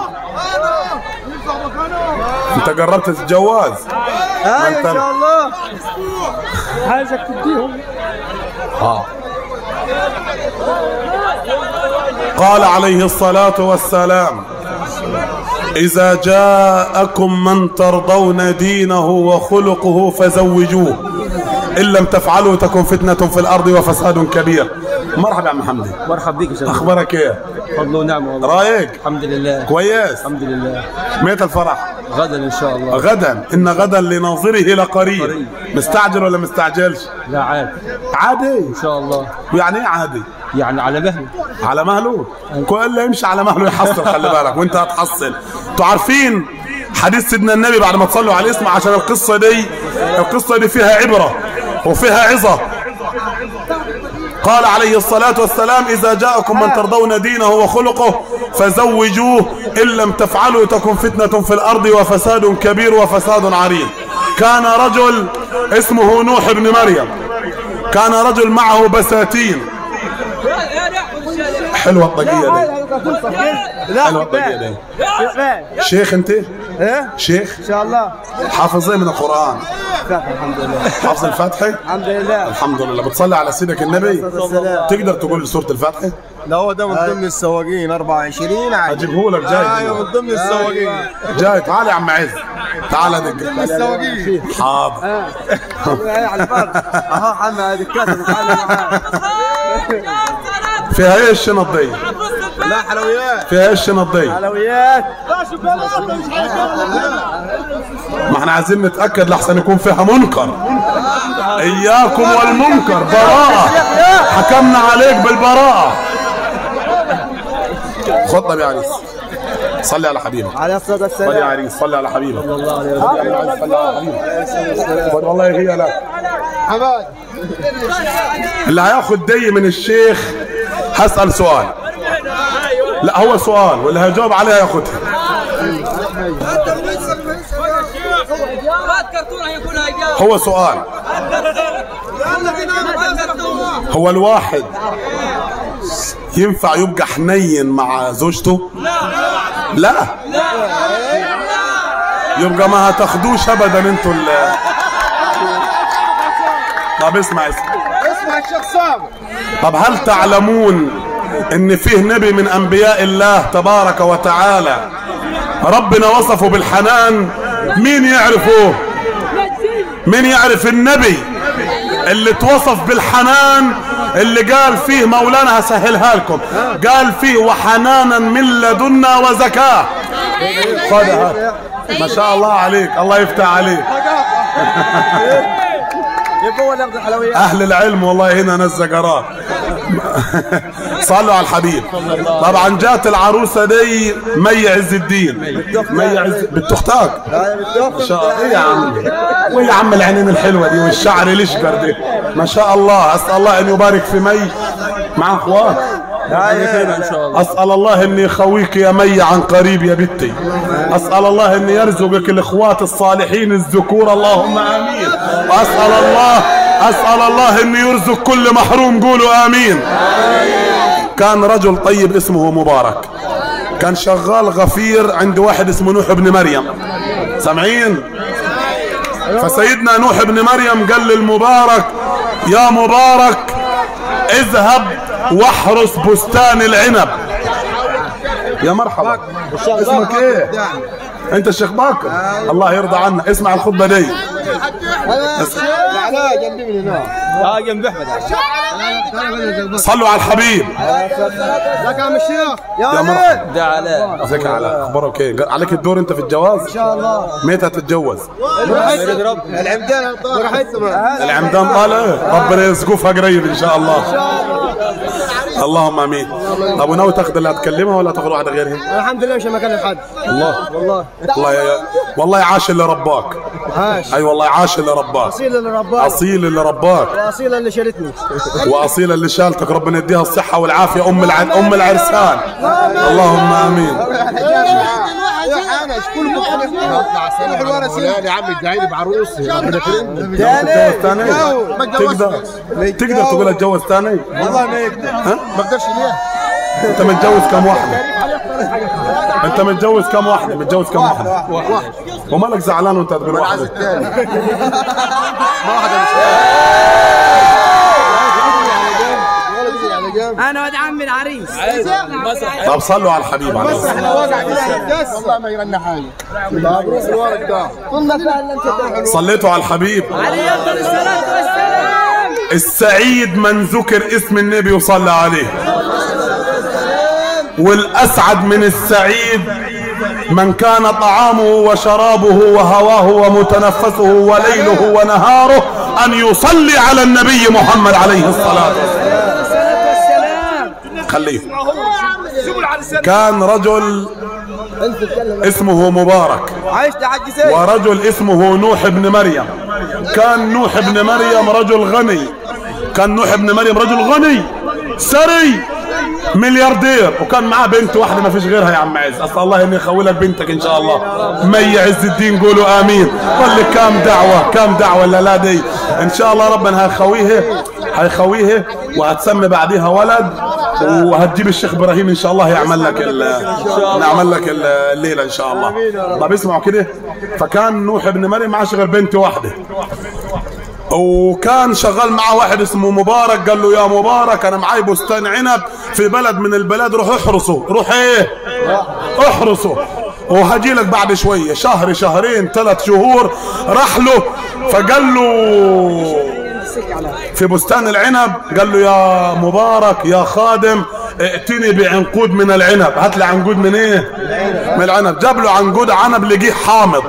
انت قربت تتجوز ايوه أنت- ان شاء الله عايزك تديهم اه قال عليه الصلاة والسلام إذا جاءكم من ترضون دينه وخلقه فزوجوه إن لم تفعلوا تكن فتنة في الأرض وفساد كبير مرحبا يا عم حمدي مرحب بك يا شيخ أخبارك إيه فضل ونعمه والله رايق الحمد لله كويس الحمد لله ميت الفرح غدا ان شاء الله غدا إن غدا لناظره لقريب قريب. مستعجل ولا مستعجلش لا عاد عادي ان شاء الله ويعني ايه عادي يعني على مهله على مهله كل اللي يمشي على مهله يحصل خلي بالك وانت هتحصل انتوا عارفين حديث سيدنا النبي بعد ما تصلوا عليه اسمع عشان القصة دي القصة دي فيها عبرة وفيها عظة قال عليه الصلاة والسلام إذا جاءكم من ترضون دينه وخلقه فزوجوه إن لم تفعلوا تكن فتنة في الأرض وفساد كبير وفساد عريض كان رجل اسمه نوح بن مريم كان رجل معه بساتين حلوة الطاقية دي لا حلوة الطاقية دي كفايه شيخ انت ايه شيخ ان شاء الله حافظ ايه من القرآن كفايه الحمد لله حافظ الفاتحة الحمد لله الحمد لله بتصلي على سيدك النبي والسلام. تقدر تقول لي سورة الفاتحة ده هو ده من ضمن السواقين 24 عادي اجيبه لك جاي ايوه من ضمن السواقين جاي تعال يا عم عز تعال دق السواقين حاضر على الفرق اهو حمد هذه الكاسه بتعلم معاه فيها ايه الشنط دي لا حلويات فيها ايه الشنط دي حلويات ما احنا عايزين نتأكد لحسن يكون فيها منكر اياكم والمنكر براءة حكمنا عليك بالبراءة خد طب يا عريس صلي على حبيبك على الصلاه صلي يا والسلام عريس صلي على حبيبك صلي على حبيبك خد والله هي لك حماد اللي هياخد دي من الشيخ هسأل سؤال لا هو سؤال واللي هيجاوب عليه هياخدها هات كرتونه يكون هيجاوب هو سؤال هو الواحد ينفع يبقى حنين مع زوجته لا يبقى ما هتاخدوش ابدا انتوا ال طب اسمع اسمع اسمع الشيخ صابر طب هل تعلمون ان فيه نبي من انبياء الله تبارك وتعالى ربنا وصفه بالحنان مين يعرفه مين يعرف النبي اللي اتوصف بالحنان اللي قال فيه مولانا هسهلها لكم قال فيه وحنانا من لدنا وزكاة خد هات ما شاء الله عليك الله يفتح عليك يبقى هو اللي ياخذ الحلويات اهل العلم والله هنا ناس زقرات صلوا على الحبيب طبعا جات العروسه دي مي عز الدين مي عز بالتختاك ما شاء الله ايه يا عم ويا يا عم العينين الحلوه دي والشعر الاشقر دي ما شاء الله اسال الله ان يبارك في مي مع اخوات ان شاء الله اسال الله ان يخويك يا مي عن قريب يا بنتي اسال الله ان يرزقك الاخوات الصالحين الذكور اللهم امين واسال الله اسال الله ان يرزق كل محروم قولوا امين كان رجل طيب اسمه مبارك كان شغال غفير عند واحد اسمه نوح بن مريم سامعين فسيدنا نوح بن مريم قال للمبارك يا مبارك اذهب واحرس بستان العنب يا مرحبا اسمك ايه انت الشيخ باكر الله يرضى عنا اسمع الخطبه دي لا جنبي من هنا اه جنب احمد صلوا على الحبيب ازيك يا عم الشيخ يا يا مرحبا ده على ازيك على اخبارك ايه عليك الدور انت في الجواز ان شاء الله متى تتجوز العمدان براحتنا العمدان طالع ربنا يسقفها قريب ان شاء الله اللهم امين ابو ناوي تاخذ اللي هتكلمها ولا تاخذ واحده غيرها الحمد لله مش مكان لحد الله والله والله يا والله عاش اللي رباك عاش اي والله عاش اللي رباك اصيل اللي رباك اصيل اللي رباك واصيل اللي شالتني واصيله اللي شالتك ربنا يديها الصحه والعافيه ام الع... ام العرسان اللهم امين يا حانش كل يا عم ادعي لي بعروسي ربنا يكرمك تتجوز ثاني تقدر تقدر تقول اتجوز ثاني والله ما يقدر ها ما اقدرش ليه انت متجوز كم واحده انت متجوز كم واحده متجوز كم واحده ومالك زعلان وانت تقول واحده انا ولد عمي العريس طب صلوا على الحبيب عليه الصلاة انا واقع كده والله ما يرن حاجه مبروك الورق ده كنا فعلا انت صليتوا على الحبيب عليه افضل الصلاه والسلام السعيد من ذكر اسم النبي وصلى عليه والأسعد من السعيد من كان طعامه وشرابه وهواه ومتنفسه وليله ونهاره أن يصلي على النبي محمد عليه الصلاة والسلام خليه كان رجل اسمه مبارك عايش لحد سيد ورجل اسمه نوح بن مريم كان نوح بن مريم رجل غني كان نوح بن مريم رجل غني ثري ملياردير وكان معاه بنت واحده ما فيش غيرها يا عم عز اسال الله اني يخوي لك بنتك ان شاء الله مي عز الدين قولوا امين قل لك كام دعوه كام دعوه لا لا دي ان شاء الله ربنا هيخويها هيخويها وهتسمي بعديها ولد وهتجيب الشيخ ابراهيم ان شاء الله يعمل لك ال- نعمل لك ال- الليله ان شاء الله طب اسمعوا كده فكان نوح بن مريم معاش غير بنت واحده وكان شغال معه واحد اسمه مبارك قال له يا مبارك انا معاي بستان عنب في بلد من البلاد روح احرسه روح ايه احرسه وهجي لك بعد شويه شهر شهرين ثلاث شهور راح له فقال له في بستان العنب قال له يا مبارك يا خادم ائتني بعنقود من العنب هات لي عنقود من ايه من العنب جاب له عنقود عنب لقيه حامض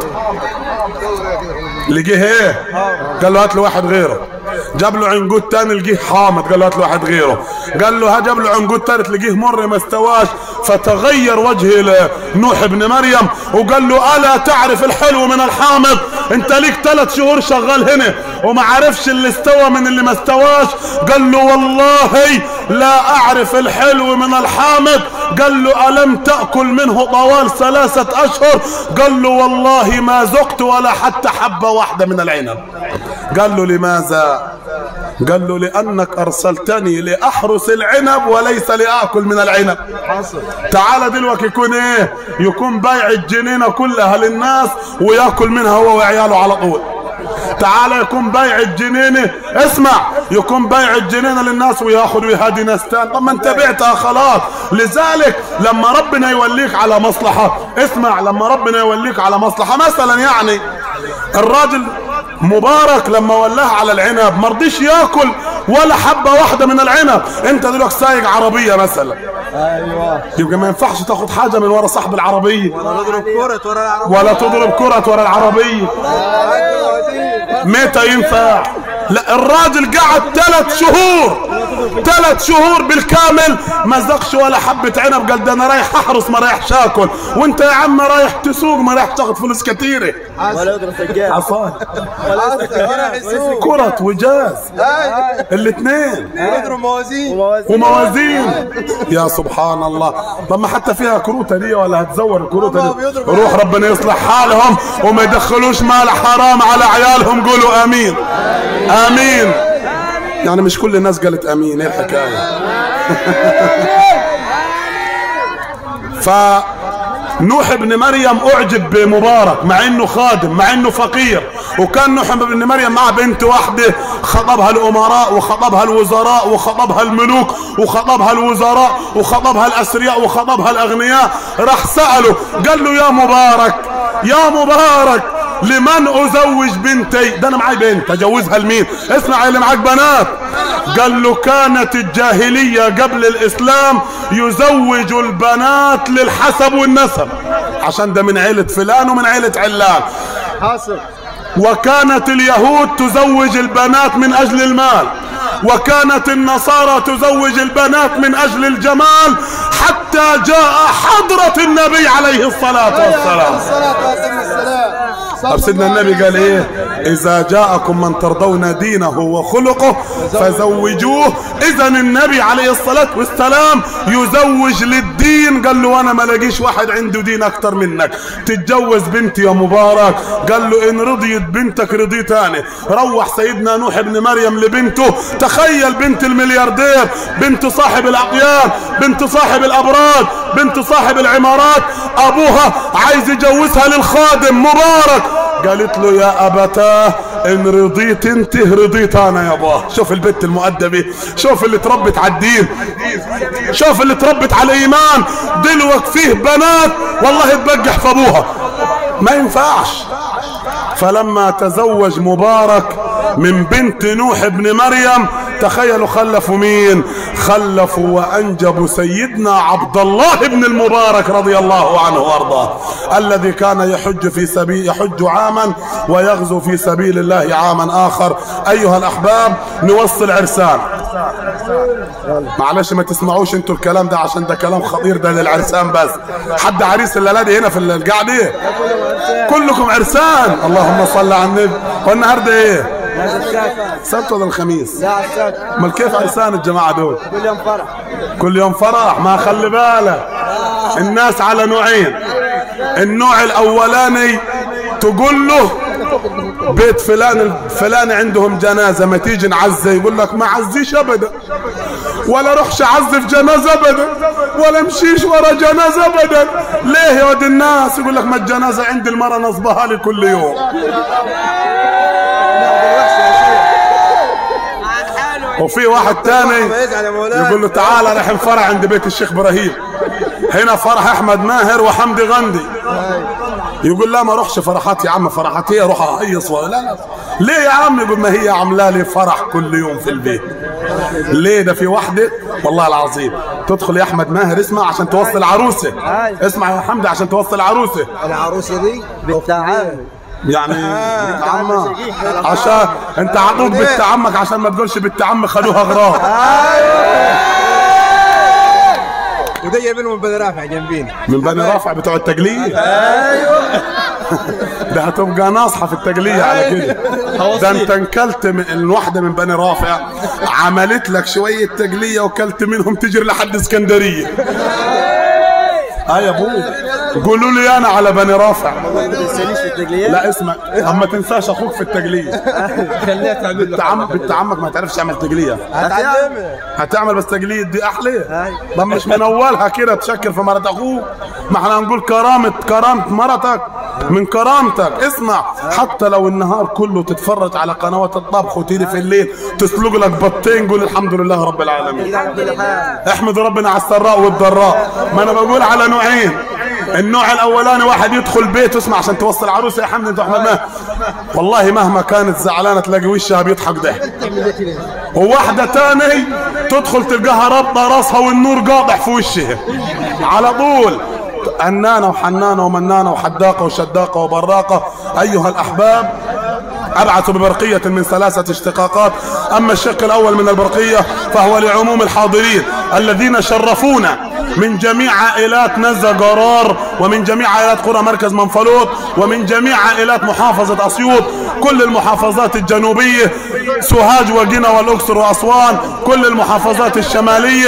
لقيه ايه قال له هات له واحد غيره جاب له عنقود تاني لقيه حامض قال له هات له واحد غيره قال له ها جاب له عنقود تالت لقيه مر ما استواش فتغير وجه ل- نوح بن مريم وقال له الا تعرف الحلو من الحامض انت ليك ثلاث شهور شغال هنا وما عرفش اللي استوى من اللي ما استواش قال له والله لا اعرف الحلو من الحامض قال له الم تاكل منه طوال ثلاثه اشهر قال له والله ما ذقت ولا حتى حبه واحده من العنب قال له لماذا قال له لانك ارسلتني لاحرس العنب وليس لاكل من العنب تعال دلوقتي يكون ايه يكون بايع الجنينه كلها للناس وياكل منها هو وعياله على طول تعال يكون بايع الجنينه اسمع يكون بايع الجنينه للناس وياخذ ويهدي ناس تاني طب ما انت بعتها خلاص لذلك لما ربنا يوليك على مصلحه اسمع لما ربنا يوليك على مصلحه مثلا يعني الراجل مبارك لما ولاه على العنب مرضيش ياكل ولا حبه واحده من العنب انت دلوقتي سايق عربيه مثلا ايوه يبقى ما ينفعش تاخد حاجه من ورا صاحب العربيه نضرب كرة ورا العرب ولا تضرب كرة ورا العربية متى ينفع لا الراجل قعد ثلاث شهور ثلاث شهور بالكامل ما زقش ولا حبة عنب قال ده انا رايح احرس ما رايحش اكل وانت يا عم رايح تسوق ما رايح تاخد فلوس كتيرة ولا يضرب سجاد عصان ولا يضرب كرة وجاز الاثنين يضرب موازين وموازين يا سبحان الله طب ما حتى فيها كروته دي ولا هتزور الكروته دي روح ربنا يصلح حالهم وما يدخلوش مال حرام على عيالهم قولوا امين امين يعني مش كل الناس قالت امين ايه الحكايه ف نوح بن مريم اعجب بمبارك مع انه خادم مع انه فقير وكان نوح بن مريم مع بنت واحدة خطبها الامراء وخطبها الوزراء وخطبها الملوك وخطبها الوزراء وخطبها الاثرياء وخطبها الاغنياء راح سأله قال له يا مبارك يا مبارك لمن ازوج بنتي ده انا معاي بنت اجوزها لمين اسمع اللي معاك بنات قال له كانت الجاهلية قبل الاسلام يزوج البنات للحسب والنسب عشان ده من عيلة فلان ومن عيلة علان حاصل وكانت اليهود تزوج البنات من اجل المال وكانت النصارى تزوج البنات من اجل الجمال حتى جاء حضرة النبي عليه الصلاة والسلام الصلاة وأتم السلام طب سيدنا النبي قال ايه اذا جاءكم من ترضون دينه وخلقه فزوجوه اذا النبي عليه الصلاة والسلام يزوج للدين قال له انا ما لاقيش واحد عنده دين اكتر منك تتجوز بنتي يا مبارك قال له ان رضيت بنتك رضيت انا روح سيدنا نوح ابن مريم لبنته تخيل بنت الملياردير بنت صاحب الاقيان بنت صاحب الابراج بنت صاحب العمارات ابوها عايز يجوزها للخادم مبارك قالت له يا ابتاه ان رضيت انت رضيت انا يا باه شوف البنت المؤدبه شوف اللي تربت على الدين شوف اللي تربت على الايمان دلوك فيه بنات والله تبجح في ابوها ما ينفعش فلما تزوج مبارك من بنت نوح ابن مريم تخيلوا خلفوا مين خلفوا وانجبوا سيدنا عبد الله بن المبارك رضي الله عنه وارضاه الذي كان يحج في سبيل يحج عاما ويغزو في سبيل الله عاما اخر ايها الاحباب نوصل عرسان معلش ما تسمعوش انتوا الكلام ده عشان ده كلام خطير ده للعرسان بس حد عريس الليله دي هنا في القعده كلكم عرسان اللهم صل على النبي والنهارده ايه سبت ولا الخميس لا السبت امال كيف عرسان الجماعه دول كل يوم فرح كل يوم فرح ما خلي بالك الناس على نوعين النوع الاولاني تقول له بيت فلان الفلاني عندهم جنازة ما تيجي نعزي يقول لك ما عزيش ابدا ولا روحش اعزي في جنازة ابدا ولا امشيش ورا جنازة ابدا ليه يا ود الناس يقول لك ما الجنازة عند المرة نصبها لي كل يوم وفي واحد تاني يقول له تعالى راح الفرح عند بيت الشيخ ابراهيم هنا فرح احمد ماهر وحمدي غندي يقول لا ما اروحش فرحات يا عم فرحات هي اروح اهيص ولا لا لا ليه يا عم يقول ما هي عامله لي فرح كل يوم في البيت ليه ده في واحده والله العظيم تدخل يا احمد ماهر اسمع عشان توصل عروسه اسمع يا حمدي عشان توصل عروسه العروسة دي بالتعامل يعني بنت عمك عشان انت عطوك بنت عمك عشان ما تقولش بنت عم خدوها غراب وده جايبينه من بني رافع جنبين من بني رافع بتوع التقليد ده هتبقى ناصحة في التقلية على كده ده انت انكلت من الواحدة من بني رافع عملت لك شوية تقلية وكلت منهم تجري لحد اسكندرية اه يا ابوي قولوا لي انا على بني رافع ما تنسانيش في التقليات لا اسمع اما تنساش اخوك في التقلية خليها تعمل بنت عم بنت عمك ما تعرفش تعمل تقلية هتعلمها هتعمل بس تقليد دي احلى طب مش من اولها كده تشكر في مرات اخوك ما احنا هنقول كرامة كرامة مرتك من كرامتك اسمع حتى لو النهار كله تتفرج على قنوات الطبخ وتيجي في الليل تسلق لك بطين قول الحمد لله رب العالمين احمد ربنا على السراء والضراء ما انا بقول على نوعين النوع الاولاني واحد يدخل بيته اسمع عشان توصل عروسه يا حمد انت احمد ماهر والله مهما كانت زعلانه تلاقي وشها بيضحك ضحك وواحدة تاني تدخل تلقاها رابطة راسها والنور قاطع في وشها على طول أنانة وحنانة ومنانة وحداقة وشداقة وبراقة أيها الأحباب أبعث ببرقية من ثلاثة اشتقاقات أما الشق الأول من البرقية فهو لعموم الحاضرين الذين شرفونا من جميع عائلات نزة قرار ومن جميع عائلات قرى مركز منفلوط ومن جميع عائلات محافظة أسيوط كل المحافظات الجنوبية سوهاج وجنة والأقصر وأسوان كل المحافظات الشمالية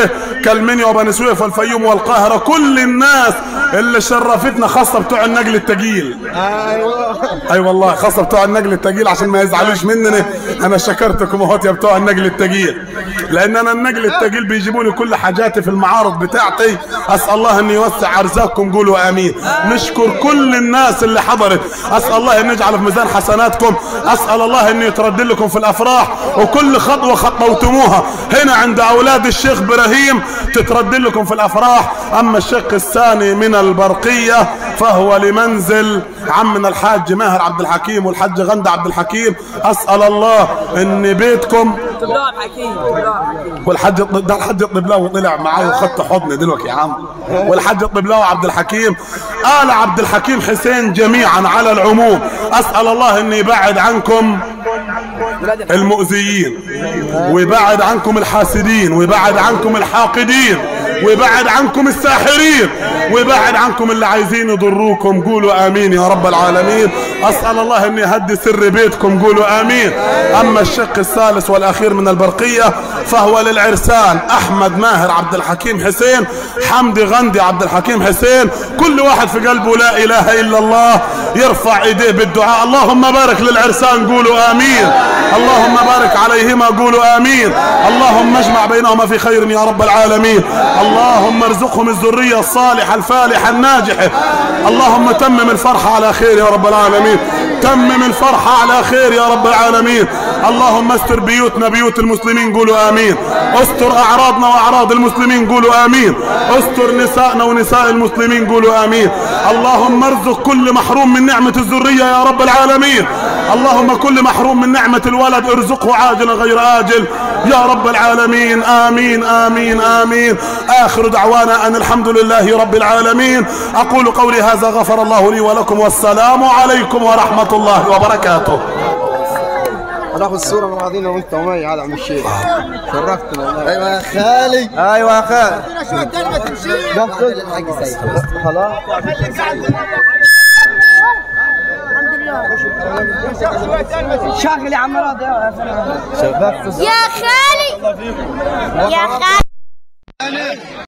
تلك المنيا وبني سويف والفيوم والقاهرة كل الناس اللي شرفتنا خاصة بتوع النجل التقيل ايوه اي والله خاصة بتوع النجل التقيل عشان ما يزعلوش مننا انا شكرتكم اهوت يا بتوع النجل التقيل لان انا النجل التقيل بيجيبوني كل حاجاتي في المعارض بتاعتي اسال الله ان يوسع ارزاقكم قولوا امين نشكر كل الناس اللي حضرت اسال الله ان يجعل في ميزان حسناتكم اسال الله ان يترد لكم في الافراح وكل خطوه خطوتموها هنا عند اولاد الشيخ ابراهيم تترد لكم في الافراح اما الشق الثاني من البرقيه فهو لمنزل عمنا الحاج ماهر عبد الحكيم والحاج غندة عبد الحكيم اسال الله ان بيتكم طلاب حكيم طلاب حكيم والحاج ده الحاج الطبلاوي طلع معاي وخدت حضن دلوقتي يا عم والحاج الطبلاوي عبد الحكيم آل عبد الحكيم حسين جميعا على العموم اسال الله ان يبعد عنكم المؤذيين ويبعد عنكم الحاسدين ويبعد عنكم الحاقدين ويبعد عنكم الساحرين ويبعد عنكم اللي عايزين يضروكم قولوا امين يا رب العالمين اسال الله ان يهدي سر بيتكم قولوا امين اما الشق الثالث والاخير من البرقيه فهو للعرسان احمد ماهر عبد الحكيم حسين حمدي غندي عبد الحكيم حسين كل واحد في قلبه لا اله الا الله يرفع ايديه بالدعاء اللهم بارك للعرسان قولوا امين اللهم بارك عليهما قولوا امين اللهم اجمع بينهما في خير يا رب العالمين اللهم ارزقهم الذريه الصالحه الفالحه الناجحه اللهم تمم الفرحه على خير يا رب العالمين تمم الفرحه على خير يا رب العالمين اللهم استر بيوتنا بيوت المسلمين قولوا امين استر اعراضنا واعراض المسلمين قولوا امين استر نسائنا ونساء المسلمين قولوا امين اللهم ارزق كل محروم من نعمه الذريه يا رب العالمين اللهم كل محروم من نعمه الولد ارزقه عاجلا غير اجل يا رب العالمين آمين آمين آمين آخر دعوانا أن الحمد لله رب العالمين أقول قولي هذا غفر الله لي ولكم والسلام عليكم ورحمة الله وبركاته هناخد الصورة مع بعضينا وانت ومي هذا عم الشيخ شرفتنا والله ايوه يا خالي ايوه يا خالي شوي كلمة تمشي خلاص شغل يا عم راضي يا فنان شغال يا خالي يا خالي